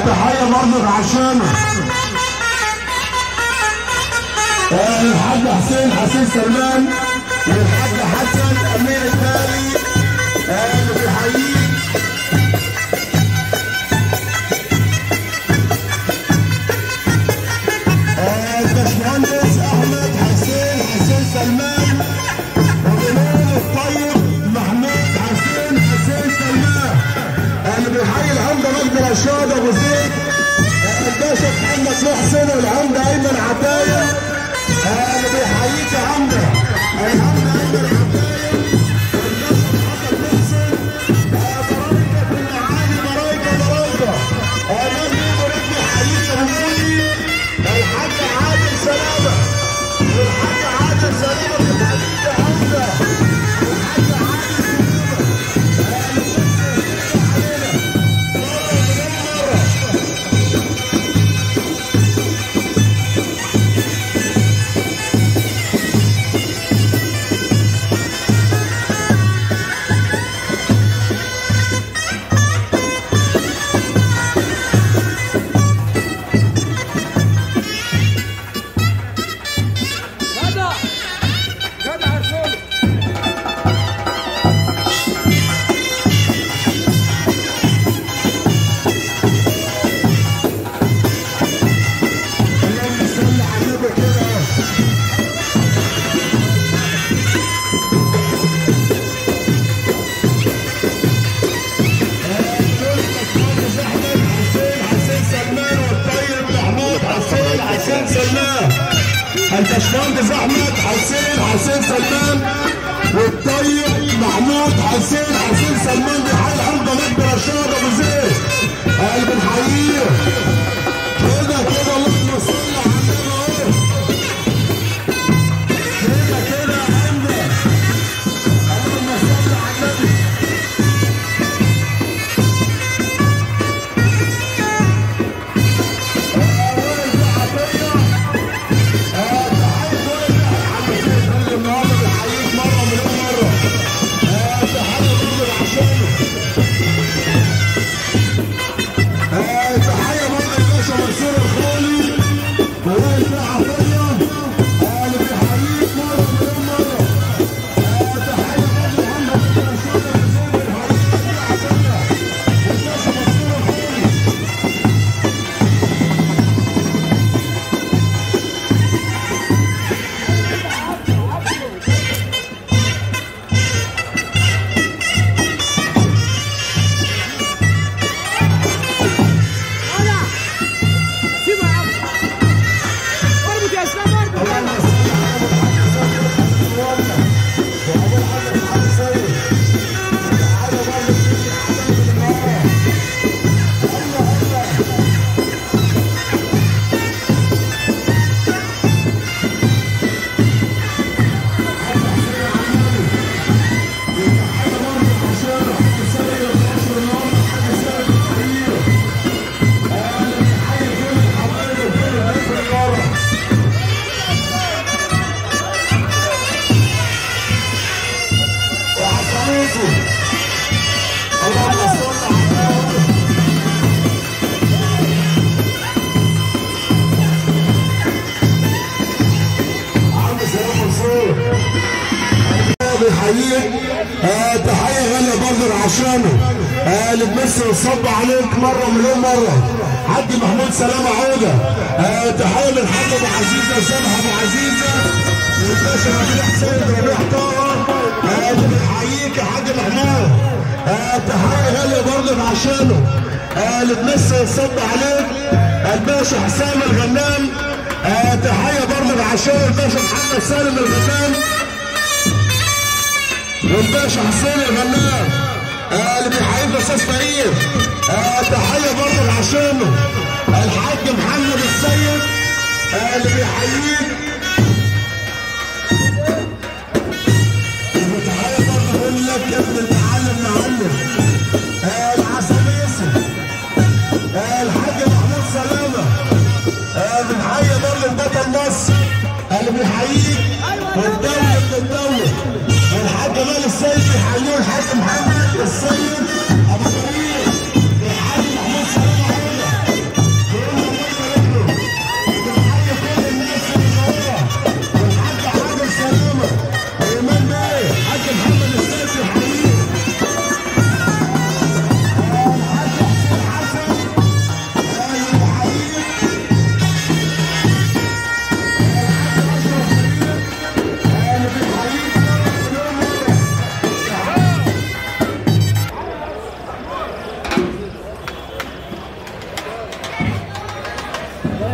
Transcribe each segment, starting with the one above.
تحية برضك عشانه آه، الحاج حسين حسين سلمان والحاج حسن امير التالي آه، اللي بيحييك آه، الباشمهندس احمد حسين حسين سلمان وبنقول الطيب محمود حسين حسين سلمان آه، اللي بيحيي العمده مجدي رشاد ابو زيد آه، الباشا محمد محسن والعمده ايمن عتايه آه، اللي بيحييك يا عمده العمده ايمن عتايه والباشا محمد محسن آه، برايكه في المعادي برايكه برايكه آه، ناس بيقولوا لك بيحييك يا مسيدي الحاج عادل سلامه والحاج عادل سلامه بيحييك يا عمده الحاج عادل سلامه جدع جدع يا شغل اللهم صل على النبي كده حسين سلمان والطيب محمود حسين حسين سلمان الباشمهندس احمد حسين حسين سلمان والطيب محمود حسين حسين سلمان بيحيي الحمد مجدي رشاد ابو زيد قلب بنحييه كده كده اللهم صل على النبي اهو كده كده يا حمزه اللهم صل على النبي تحية برضه الباشا منصور الخولي ووائل بيه عطية آه، اللي بيحييك مرة مليون مرة آه، تحية برضه محمد بن رشاد أبو زيد بيحييك بيه عطية والباشا منصور الخولي جدع سيبها يا عم اربط يا اسلام اربط اللهم صل على النبي عم سلام منصور بيحييك آه تحية غالية برضه عشانه آه اللي بمثل الصب عليك مرة مليون مرة حاج محمود سلامة عودة آه تحية من حاج أبو عزيزة سامح أبو عزيزة والباشا ربيع حسين ربيع طه آه اللي بيحييك يا حاج محمود آه تحية غالية برضه عشانه آه اللي بمثل الصب عليك الباشا حسام الغنام آه تحية برضه عشان الباشا محمد سالم الغنام والباشا حسين الغنام آه اللي بيحييك استاذ فريد آه تحيه برضه عشانه الحاج محمد السيد آه اللي بيحييك وتحيه برضه بقول لك يا ابن المعلم معلم آه العسليسي آه الحاج محمود سلامه آه بنحيي برضه البطل مصر اللي بيحييك والدولة ابن الدولة الحاج مال السيد بيحييه الحاج محمد السيد ابو كريم بيحيي محمود سلامة عودة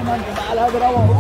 ما انت تعال هذا روح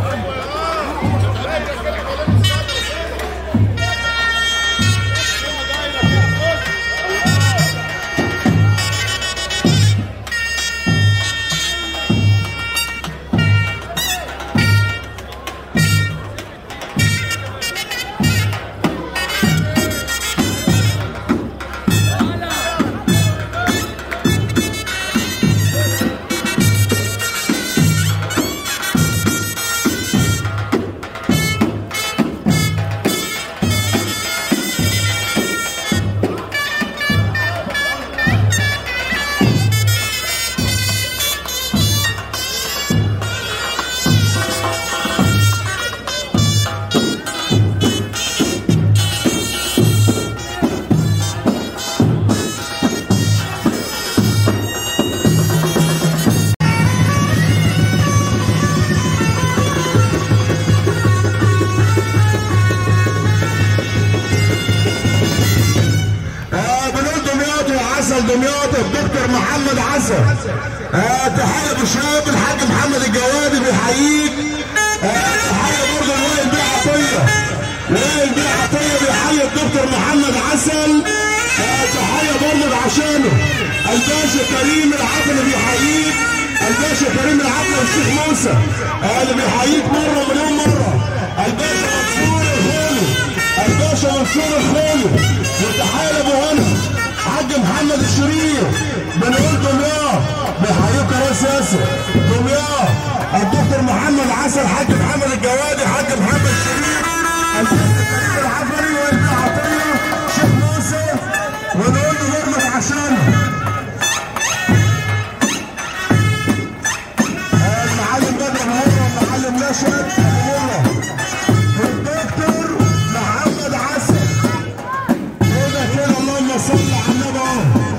آه بنقول دمياط وعسل دمياط الدكتور محمد عسل آه تحية بشاب الحاج محمد الجوادي بيحييك آه تحية برضه لوائل بيه عطية وائل بيه عطية بيحيي الدكتور محمد عسل آه تحية برضه عشانه الباشا كريم العقل بيحييك الباشا كريم العقل والشيخ موسى آه اللي بيحييك مرة مليون مرة الباشا منصور الخولي الباشا منصور الخولي وتحية لابو هنا حاج محمد الشريف بنقول دمياط بيحييك يا راس ياسر دمياط الدكتور محمد عسل حاج محمد الجوادي حاج محمد الشريف الباشا كريم العفري والبي عطيه شيخ موسى ونقول له نغمض عشانه المعلم بدر مهرة المعلم نشأت مهرة والدكتور محمد عسل كده كده اللهم صل على النبي اهو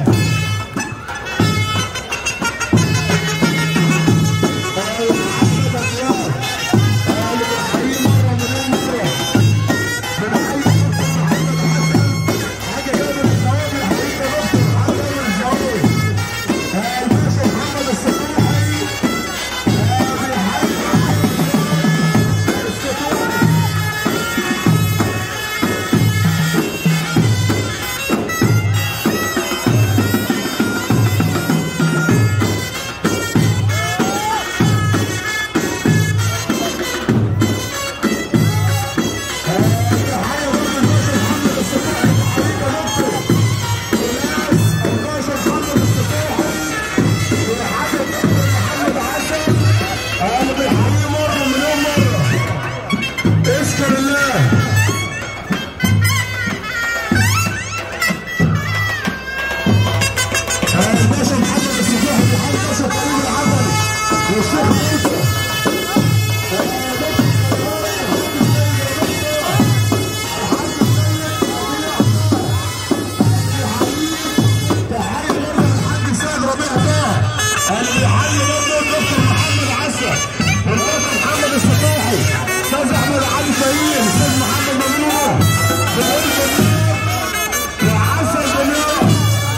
أيوة، محمد أديان. أيوة، بنحييه مرة مليون مرة. بنحيي الدكتور محمد عسل. حاجة جابر الثواب يحييك يا دكتور حاجة جابر الثواب. آه، الباشا محمد السفاحي آه، بيحيي السفاحي. اذكر الله الباشا محمد السفاح وحاج باشا كريم العفري والشيخ موسى تحية برضه للحاج سيد ربيع طه اللي بيحيي برضه الدكتور محمد عسل والباشا محمد السفاحي استاذ احمد علي شاهين استاذ محمد ممنوع بنقول دمياط وعسل دمياط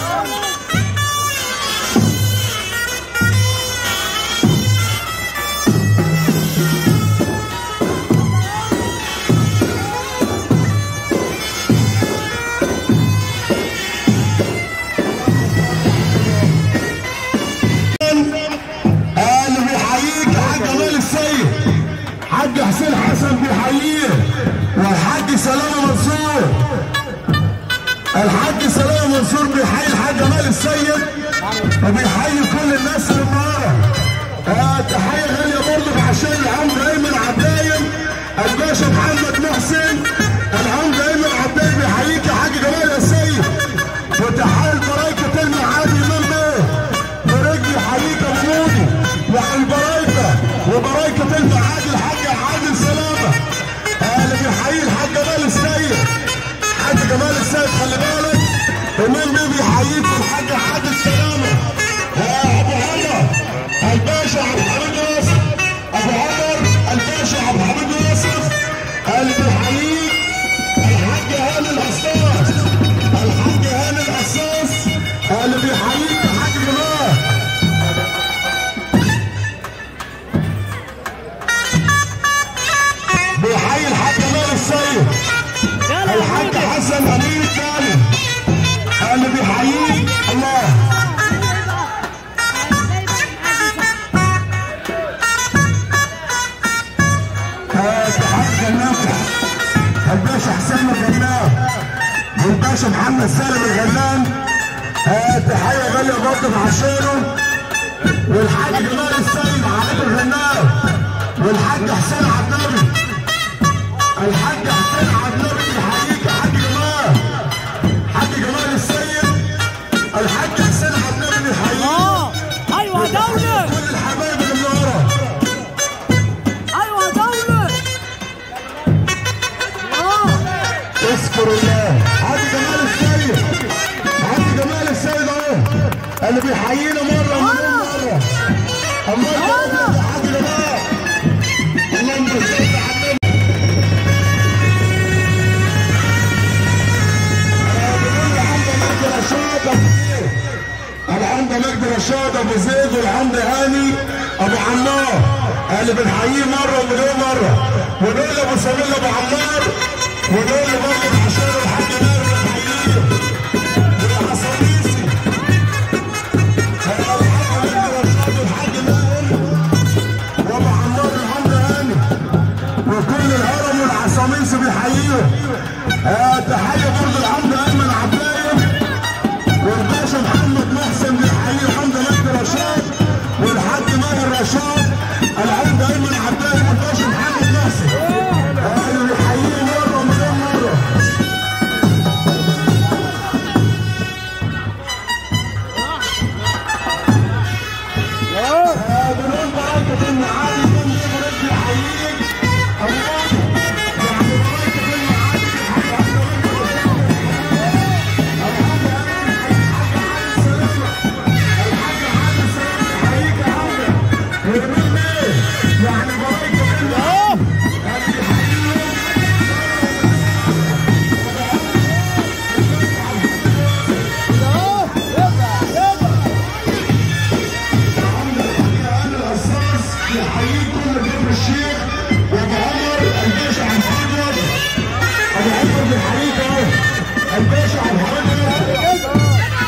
اللي بيحييك حاج جمال السيد حاج حسين حسن بيحييه والحاج سلامه منصور الحاج سلامه منصور بيحيي الحاج جمال السيد وبيحيي كل الناس اللي معاه آه تحيه غاليه برضه عشان العمد ايمن عباين الباشا محمد محسن العمد ايمن عباين بيحييك يا حاج جمال السيد وتحيه البرايكه المعادي امام بيه برجلي حقيقة وجودي والبرايكة وبرايكة المعادي الحاج عادل سلامة آه، اللي بيحيي الحاج جمال السيد حاج جمال السيد خلي بالك ومين بيه بيحييك الحاج عادل سلامة يا ابو عمر الباشا عبد الحميد حسن امين الثاني اللي بيحييك الله تحية النافع الباشا حسين الغنام والباشا محمد سالم الغنام آه، تحية غالية برضه عشانه والحاج جمال السيد عبد الغنام والحاج حسين عبد الحاج حسين عبد يحييك يا حاج جمال حاج جمال السيد الحاج حسين عبد يحييك اه ايوه دولة كل الحبايب اللي ورا ايوه دولة اه اذكر الله حاج جمال السيد حاج جمال السيد اهو اللي بيحيينا مره ومليون مره الله يبارك يا حاج جمال اللهم صل على النبي العمده مجدي رشاد ابو زيد والعمده هاني ابو عمار اللي بنحييه مره ومليون مره ونقول ابو سمير ابو عمار ونقول برضه عشان الحاج ماهر بنحييه والعصابيسي الحاج مجدي رشاد والحاج ماهر وابو عمار العمده هاني وكل الهرم والعصاميسي بيحييهم آه تحيه برضه العمده ايمن عبايه والباشا محمد محسن بيحيي الحمد مجدي رشاد والحاج ماهر رشاد العمده ايمن عبايه والباشا محمد محسن آه اللي بيحييه مره مليون مره آه بنقول بركه المعالي كل يوم بيحييك الله يعني بركه المعالي يعني بركه اه اه يبقى يبقى الاساس يحييك كل كفر الشيخ وابو عمر الباشا عبد الحمد ابو عمر بيحييك اهو الباشا عبد الحمد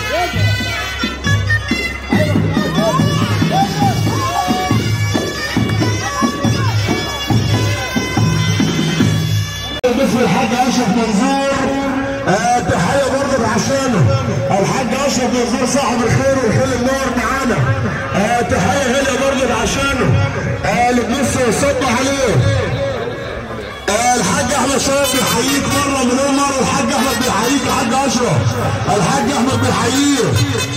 باسم الحاج اشرف منظور آه تحيه برضه عشانه الحاج اشرف منظور صاحب الخير وخير النور معانا آه تحيه هنا برضه عشانه آه اللي بنص يصب عليه آه الحاج احمد شرف بيحييك مره مليون مره الحاج احمد بيحييك يا حاج اشرف الحاج احمد بيحييك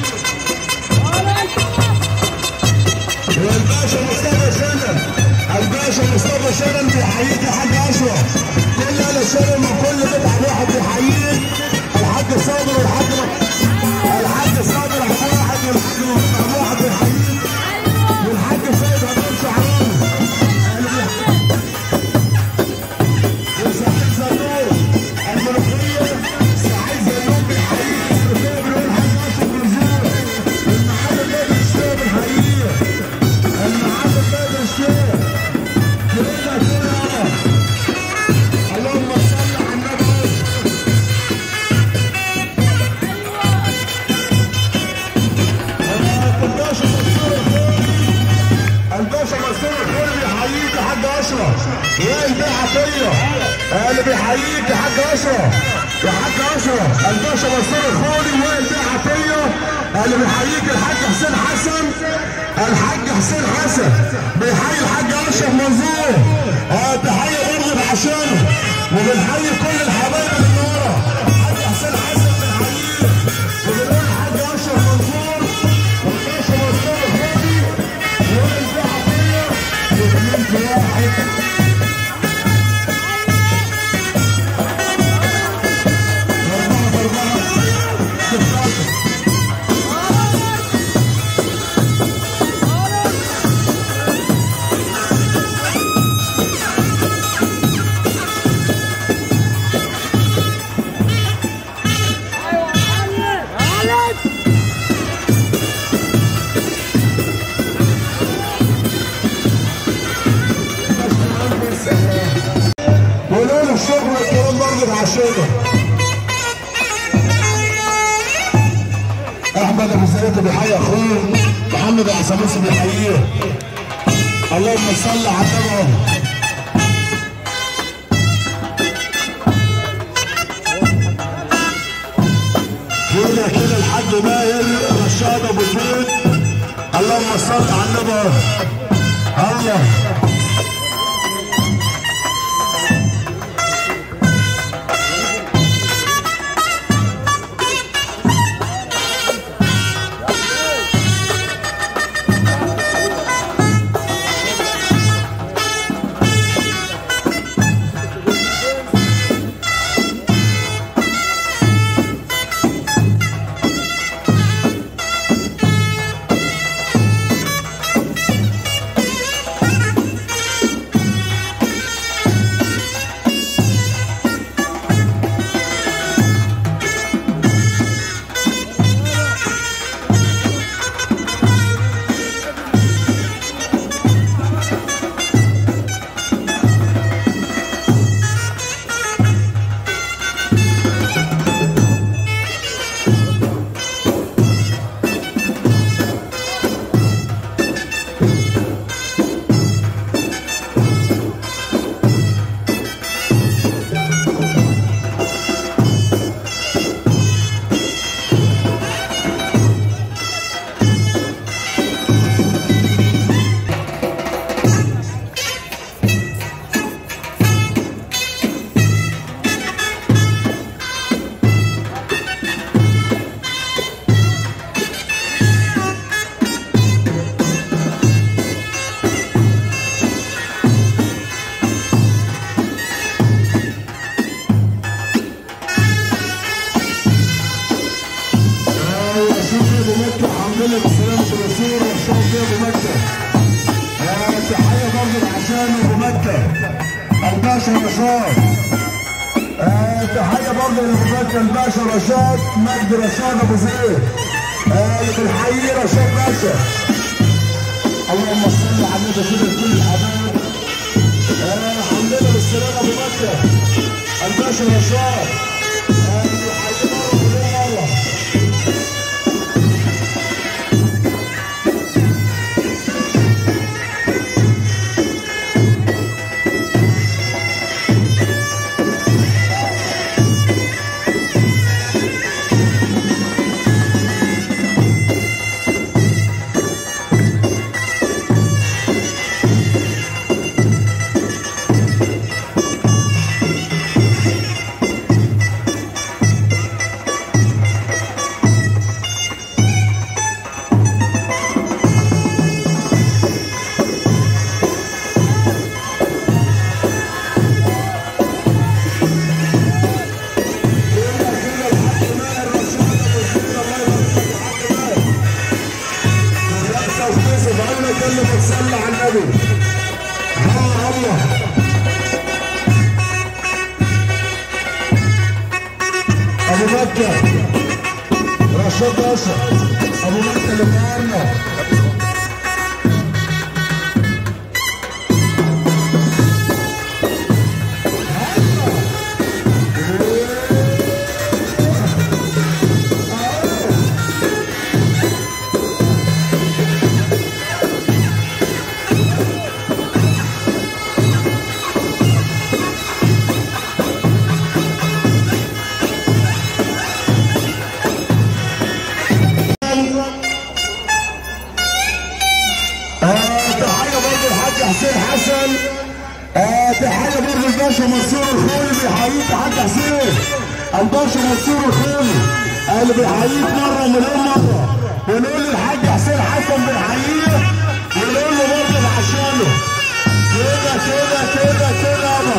والباشا مصطفى شنن الباشا مصطفى شنن بيحييك يا حاج اشرف كل اهل شنن من كل قطعه واحد بيحييك الحاج صابر والحاج الحاج صابر احمد واحد والحاج محمد واحد بيحييك والحاج سيد عبد شعران وسعيد زنور الملوخيه سعيد زنور بيحييك الصابر والحاج اشرف منصور المعلم نادي الشام بيحييك المعلم نادي الشام كلنا كلنا اللهم صل على النبي الباشا منصور الخولي الباشا منصور الخولي بيحييك يا حاج اشرف وائل بيه عطيه اللي بيحييك يا حاج اشرف يا حاج اشرف الباشا منصور الخولي وائل بيه عطيه اللي بيحييك الحاج حسين حسن الحاج حسين حسن بيحيي الحاج اشرف منصور اه تحيه برضه عشانه وبنحيي كل الحبايب اللي ورا الحاج حسين حسن بنحييه وبنقول الحاج اشرف منصور والباشا منصور الخولي وائل بيه عطيه واثنين في واحد أربعة في أربعة ستاشر عليك ولولا الشغل والكلام برضه عشانه محمد ابو سلامه بيحيي اخوه محمد ابو سلامه بيحييه اللهم صل على النبي كده كده الحاج ماهر رشاد ابو زيد اللهم صل على النبي الله لله بسلامة الرسول والشوق يا ابو مكة. آه، تحية برضه لعشان ابو مكة. الباشا رشاد. آه، تحية برضه لابو مكة الباشا رشاد مجد رشاد ابو زيد. آه، اللي بنحييه رشاد باشا. اللهم صل على النبي كده لكل الحبايب. آه، الحمد لله بالسلامة ابو مكة. الباشا رشاد. آه، بنحييه مرة وليه مرة. صلى على النبي ها الله ابو مكه رشاد اشرف ابو مكه اللي معانا آه، تحية برضه الحاج حسين حسن آه، تحية برضه الباشا منصور الخولي بيحييك يا حاج حسين الباشا منصور الخولي آه، اللي بيحييك مرة ومليون مرة ونقول للحاج حسين حسن بنحييه ونقول له برضه عشانه كده كده كده كده يابا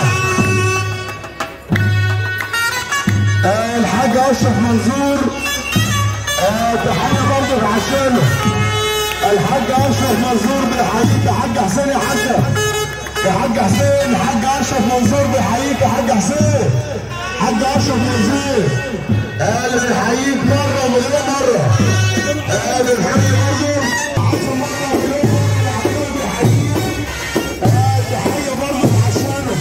آه، الحاج اشرف منصور آه، تحية برضه عشانه الحاج اشرف منصور بيحييك يا حاج حسين يا حاج يا حاج حسين الحاج اشرف منصور بيحييك يا حاج حسين حاج اشرف منصور قال بيحييك مره ومليون مره قال بنحيي برضه عشر مره ومليون مره العدو بيحييك آه، تحيه برضه عشانه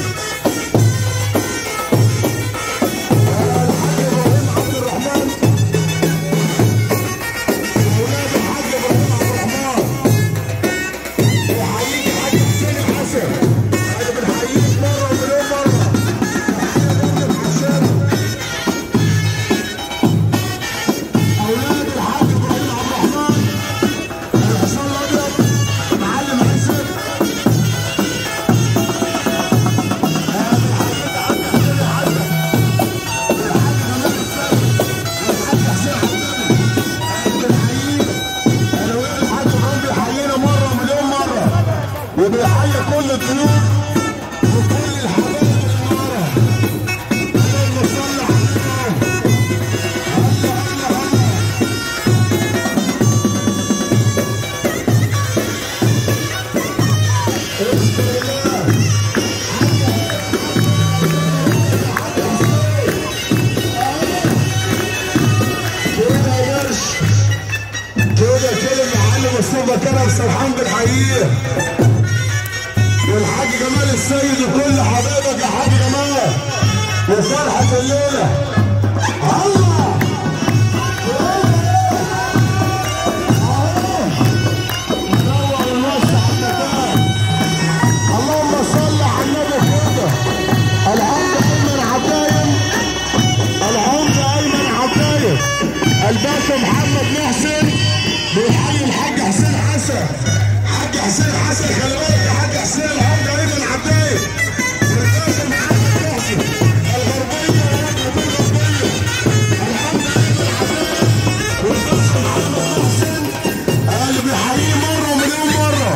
آه، الحاج ابراهيم عبد الرحمن تحيه كل الضيوف وكل الحبايب اللي ورا اللهم صل على النبي هلا هلا هلا اذكر الله كده يا قرش كده كده المعلم مصطفى كرم سرحان بالحقيقه والحاج جمال السيد وكل حبايبك يا حاج جمال وفرحه الليله الله نور الوسع المكان اللهم صل على النبي كده العمد ايمن عبايم العمد ايمن عبايم الباشا محمد محسن بيحيي الحاج حسين حسن حاج حسين حسن خلي بالك يا حاج حسين العمد ايمن عبايم والباشا محمد محسن الغربيه والغربيه الغربيه العمد ايمن عبايم والباشا محمد محسن اللي بيحييه مره ومليون مره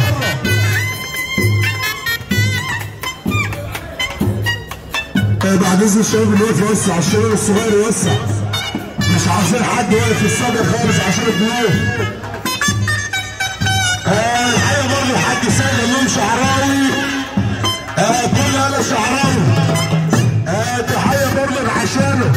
آه، بعد اذن الشباب اللي واقف يوسع الشباب الصغير يوسع مش عايزين حد واقف في الصدر خالص عشان الضيوف آه الحقيقه برضه الحاج سيد امام شعراوي آه كل انا شعراوي آه تحيه برضه عشانه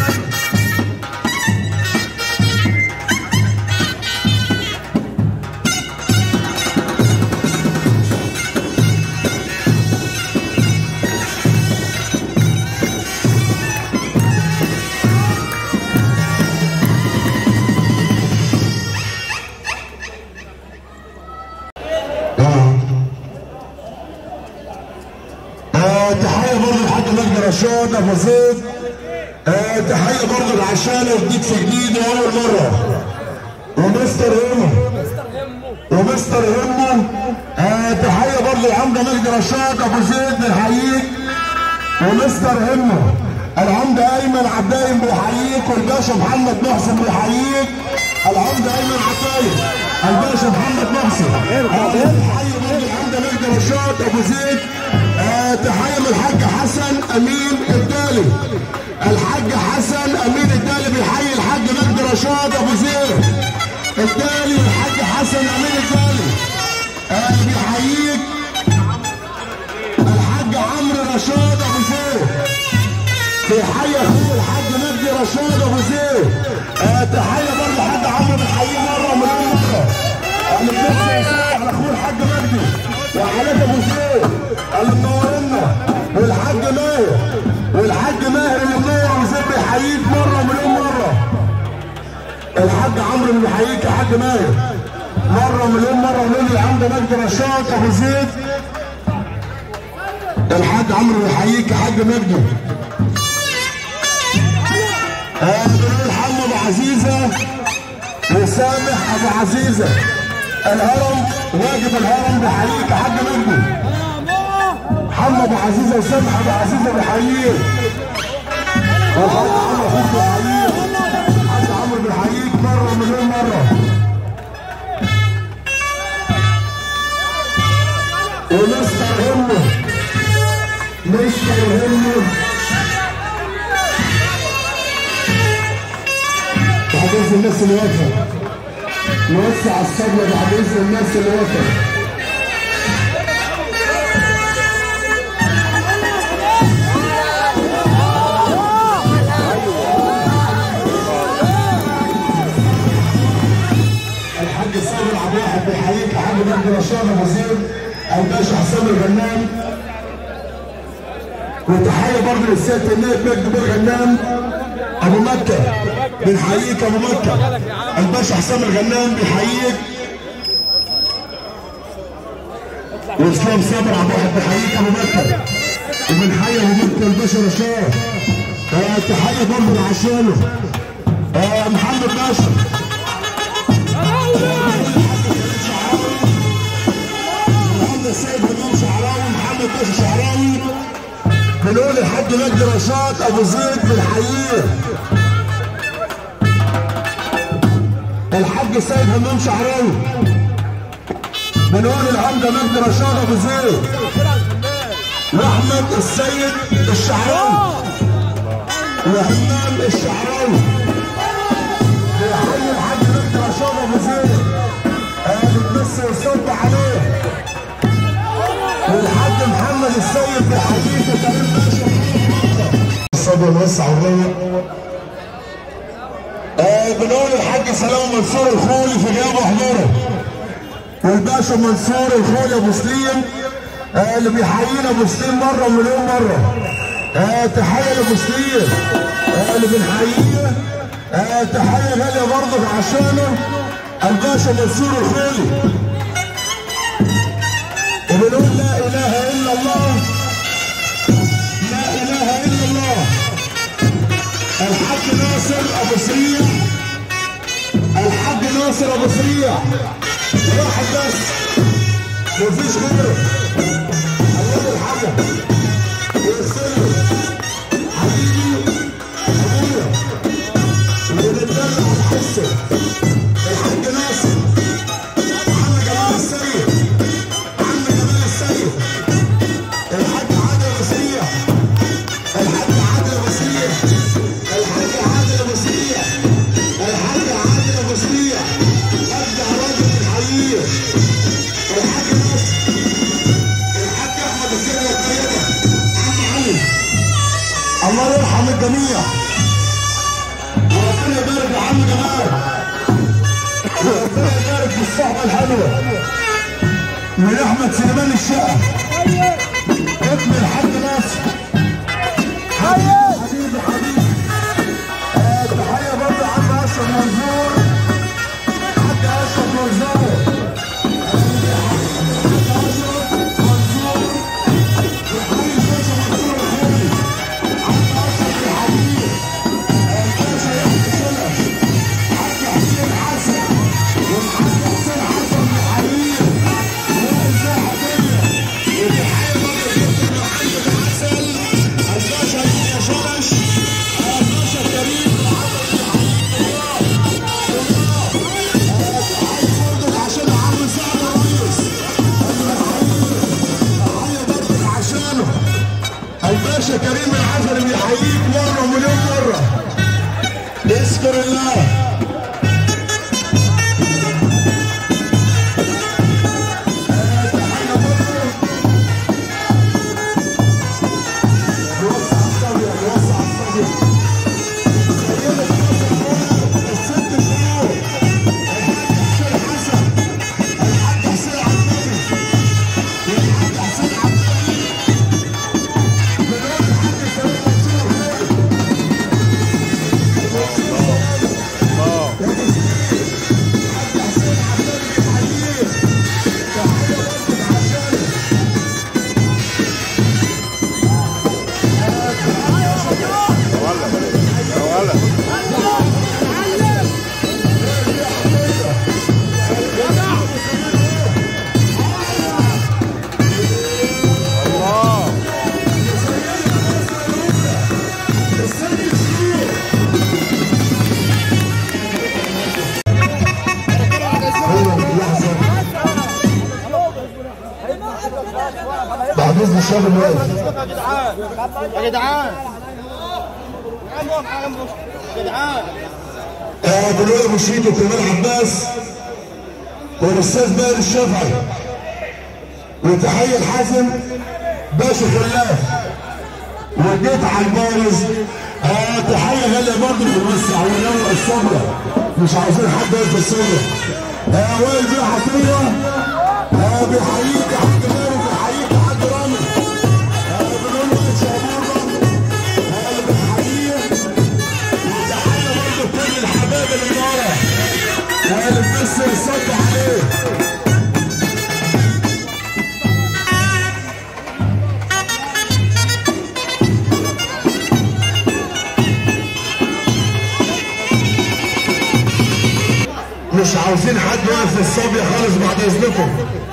آه. آه تحية برضه لحاج مجدي رشاد ابو زيد آه تحية برضه لعشانة وجديد في جديد وأول مرة ومستر هيمو ومستر هيمو آه تحية برضه لعمدة مجدي رشاد ابو زيد بيحييك ومستر هيمو العمدة أيمن عبايم بيحييك والباشا محمد محسن بيحييك العمدة أيمن عبايم الباشا محمد محسن تحية من العمدة مجدي رشاد أبو زيد آه تحية من الحاج حسن أمين الدالي الحاج حسن أمين الدالي بيحيي الحاج مجدي رشاد أبو زيد الدالي الحاج حسن أمين الدالي آه بيحييك الحاج عمرو رشاد أبو زيد تحية اخوه الحاج مجدي رشاد ابو زيد آه تحية برضه الحاج عمرو بنحييه مرة ومليون مرة اللي بنفسه يسمع على اخوه الحاج مجدي وحالات ابو زيد اللي منورنا والحاج ماهر والحاج ماهر اللي منور ابو زيد بيحييك مرة ومليون مرة الحاج عمرو اللي بيحييك يا حاج ماهر مرة ومليون مرة ونقول العمد مجدي رشاد ابو زيد الحاج عمرو بيحييك يا حاج مجدي آه، بنقول حمو ابو عزيزه وسامح ابو عزيزه الهرم واجب الهرم بيحييك يا حاج مجدي حمو ابو عزيزه وسامح ابو عزيزه بيحييك والحاج عمرو اخوك بيحييك الحاج عمرو بيحييك مره مليون مره ومستر همه مستر همه بعد اذن الناس اللي واقفه نوسع الصدمه بعد اذن الناس اللي واقفه الحاج سامي العباحة بيحييك الحاج مجدي رشاد ابو زيد الباشا حسام الغنام وتحيه برضه للسيد النائب مجدي بن غنام ابو مكه بنحييك ابو مكه الباشا حسام الغنام بيحييك واسلام صابر عبد الواحد بيحييك ابو مكه وبنحيي ابو مكه الباشا رشاد آه تحيه برضه لعشانه آه محمد باشا محمد سيد همام شعراوي محمد باشا شعراوي بنقول الحاج مجدي رشاد ابو زيد بنحييه الحاج سيد همام شعراوي بنقول العمده مجدي رشاد ابو زيد واحمد السيد الشعراوي وهمام الشعراوي بيحيي الحاج دكتور اشرف ابو زيد قال بس وصب عليه والحاج محمد السيد بيحييك وكريم باشا الصبر الوسع والروق آه بنقول الحاج سلام منصور الخولي في غياب حضوره والباشا منصور الخولي ابو سليم آه اللي بيحيينا ابو سليم مره ومليون مره آه تحيه لابو سليم آه اللي بنحييه آه تحيه غاليه برضه عشانه الباشا منصور الخولي وبنقول لا اله الا الله لا اله الا الله الحاج ناصر ابو سريع الحاج ناصر ابو سريع واحد بس مفيش غيره الله الحاجه ويغسله حبيبي ابويا وبنتدلع ونحسه الحاج ناصر عم جمال السيد عم جمال السيد الحاج عادل ابو سريع الحاج عادل ابو سريع الحاج عادل ابو سريع الحاج عادل ابو سريع ابدع راجل الحقيقي الحاج نصر الحاج احمد السيد الطيبه عم علي الله يرحم الجميع وربنا يبارك لعم جمال وربنا يبارك في الصحبه الحلوه من احمد سليمان الشقه ابن الحاج ناصر حبيبي حبيبي آه، تحية برضه عم أشرف منصور حاج أشرف منصور حبيبي يا حاج أشرف منصور وحبيبي باشا منصور الخولي عم أشرف الحبيب الباشا يحيى سلف حاج حسين حسن والحاج حسين حسن الحبيب وإزاي هدية وتحية برضه للدكتور محمد العسل الباشا يحيى شرش الباشا كريم عشان عم سعد الرئيس تحية برضك عشانه الباشا كريم العفري بيحييك مرة ومليون مرة اذكر الله آه، تحية برضه نوسع الصبية نوسع الصبية سيدة مصر الست شهور الحاج حسين حسن الحاج حسين عبدالي والحاج حسين عبدالي بنقول الحاج سلام منصور خير الحاج حسين عبدالي بيحييه تحية برضك عشانه بعد اذن الشباب الواقف يا جدعان يا جدعان ابو لؤي ابو شيد وكمال عباس والاستاذ ماهر الشافعي وتحيه الحازم باشا خلاف وجيت على البارز آه تحيه غاليه برضه في المسرح ونور الصبره مش عاوزين حد يقف الصبره آه وائل بيه حطيه آه بيحييك يا حاج ماهر وبيحييك يا حاج رامي آه بنقول له ان شاء الله آه اللي بنحييه وتحيه برضه كل الحبايب اللي ورا قال بس يصد عليه مش عاوزين حد يقف في الصبية خالص بعد اذنكم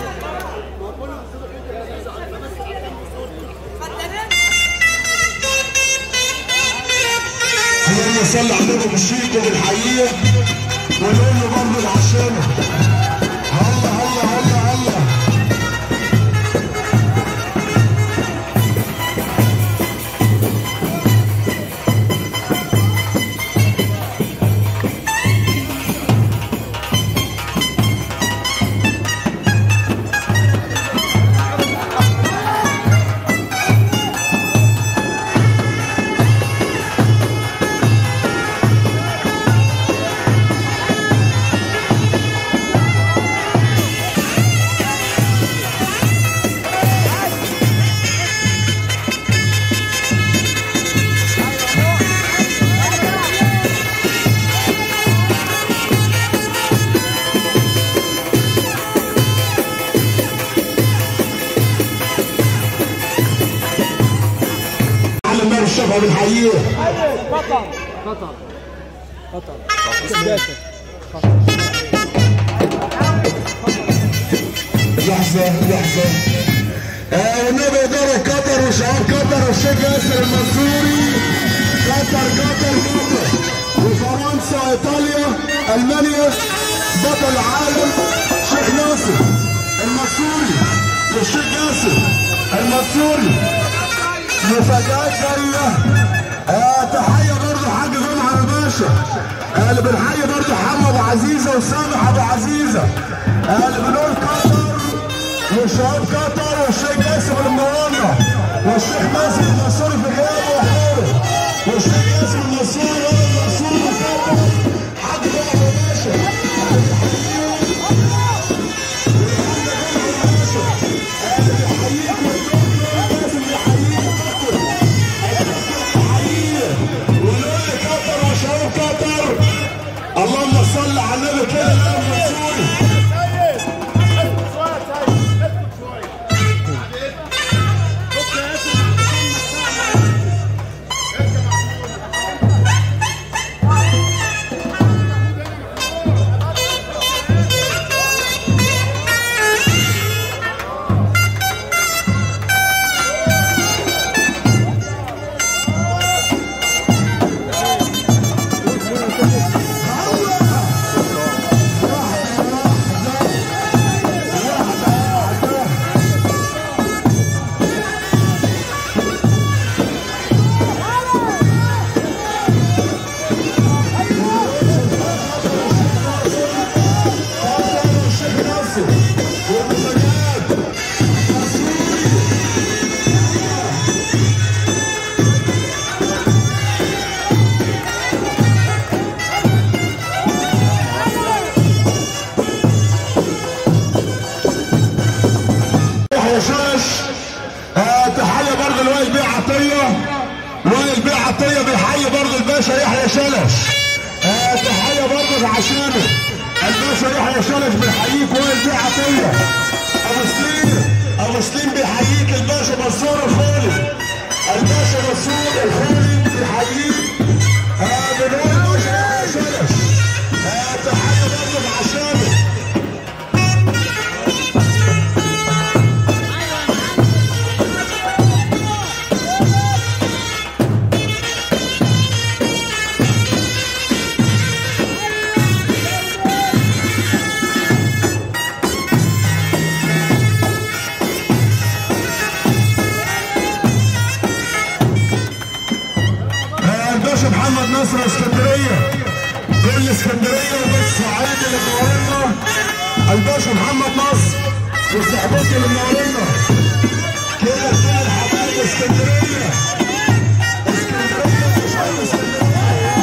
اللهم صل على النبي بالشيك وبالحقيقة ونقول له برضه العشانة هلا هلا هلا هلا احنا بنحييه قطر قطر قطر سياسة لحظة لحظة آه والنبي إدارة قطر وشعب قطر والشيخ ياسر المنصوري قطر قطر قطر وفرنسا إيطاليا ألمانيا بطل العالم شيخ ناصر المنصوري والشيخ ياسر المنصوري مفاجآت جاية آه تحية برضه حاج جمعة الباشا آه اللي بنحيي برضه حمى أبو عزيزة وسامح أبو عزيزة آه اللي بنقول قطر وشباب قطر والشيخ ياسر المنورة والشيخ مازن المنصوري في غيابه وحضوره والشيخ ياسر المنصوري ولا المنصوري في قطر حاج جمعة الباشا ونقول لقطر وشباب قطر اللهم صل على النبي كده يا منصوري والشيخ ناصر والمفاجآت يحيى شاش آه تحية برضه لوائل بيه عطية وائل بيه عطية بيحيي برضه الباشا يحيى شلش آه تحية برضه عشانه الباشا يحيى شلش بيحييك وائل بيه عطية أبو سليم أبو سليم بيحييك الباشا منصور الخولي الباشا منصور الخولي بيحييك آه بنقول الباشا يحيى شلش آه تحية برضه عشانه آه، الباشا محمد نصر اسكندريه كل اسكندريه وبس صعيد اللي منورنا الباشا محمد نصر وصحبتي اللي منورنا كده كل الحبايب اسكندريه اسكندريه مش عارف اسكندريه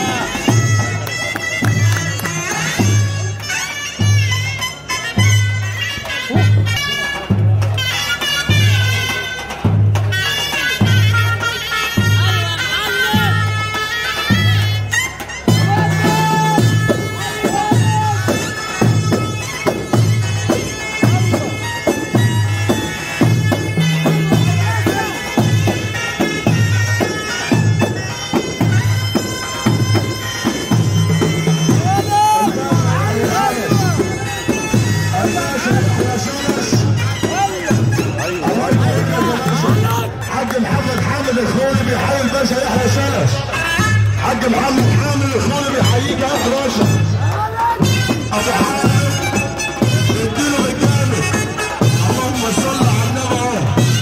حاج محمد حامد الخولي بيحيي الباشا يحيى شلش حاج محمد حامد الخولي بيحييك يا اخ راشد ابو حامد اديله بالجامد اللهم صل على النبي اهو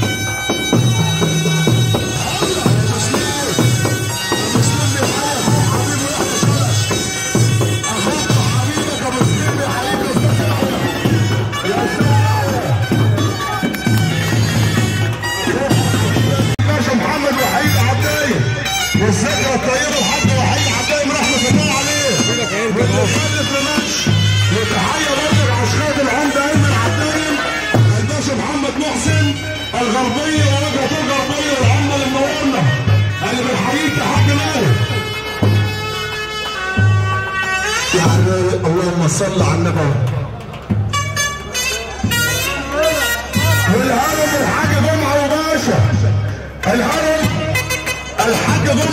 أبو سليم أبو سليم بيحييك حبيبي يحيى شلش اخوك وحبيبك ابو سليم بيحييك يا استاذ يحيى يا استاذ باشا محمد وحيد عبداية والذكرى الطيبة الحاج وحيد عبداية من رحمة الله عليه والمخلف لماتش وتحية برضه لعشقات العمدة أيمن عبداية الباشا محمد محسن الغربية ووجهة الغربية والعمة اللي منورنا اللي بنحييك يا حاج مالك يعني اللهم صل على النبي والهرم الحاج جمعة وباشا الهرم الحاج جمعة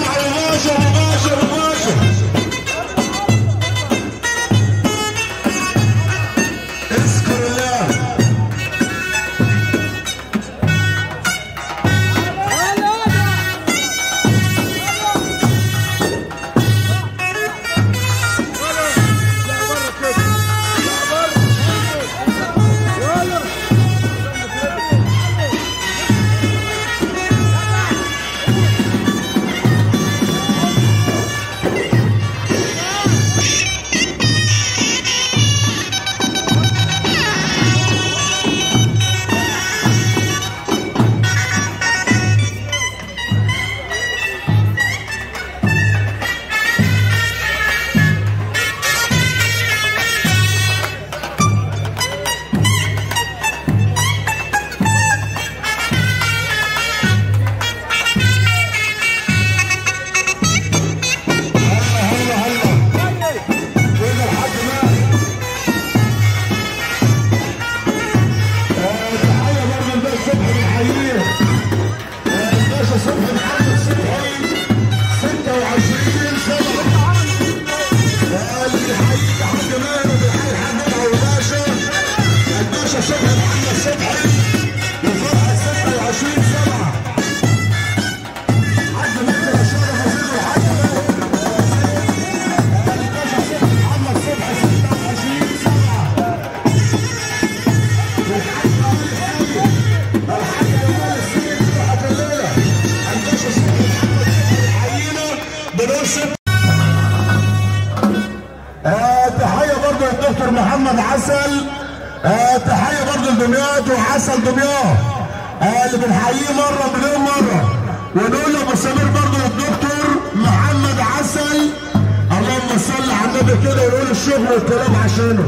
احمد وحسن دمياط آه، اللي بنحييه مره مليون مره ونقول لابو سمير برضه الدكتور محمد عسل اللهم صل على النبي كده ونقول الشغل والكلام عشانه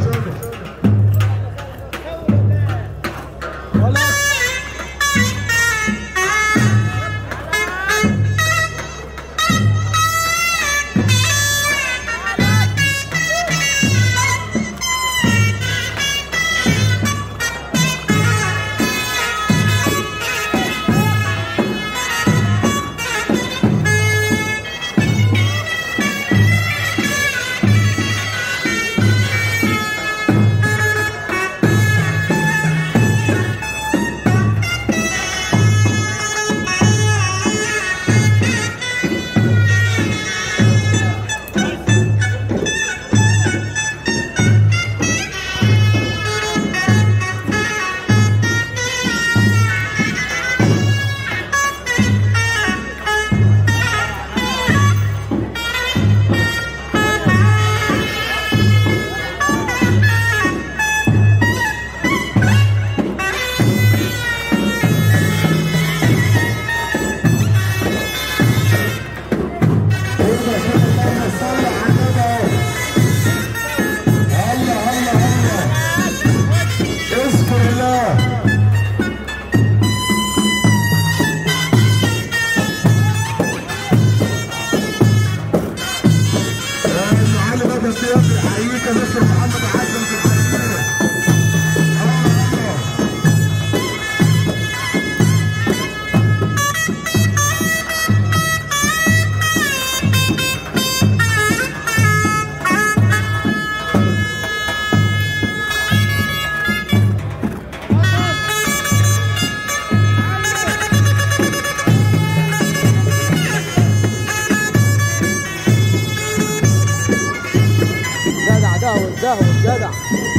اللهم صل على النبي اهو الله الله الله اذكر الله المعلم ابو السياف يحييك يا دكتور محمد حسن في التسجيل جدع دهوت دهوت جدع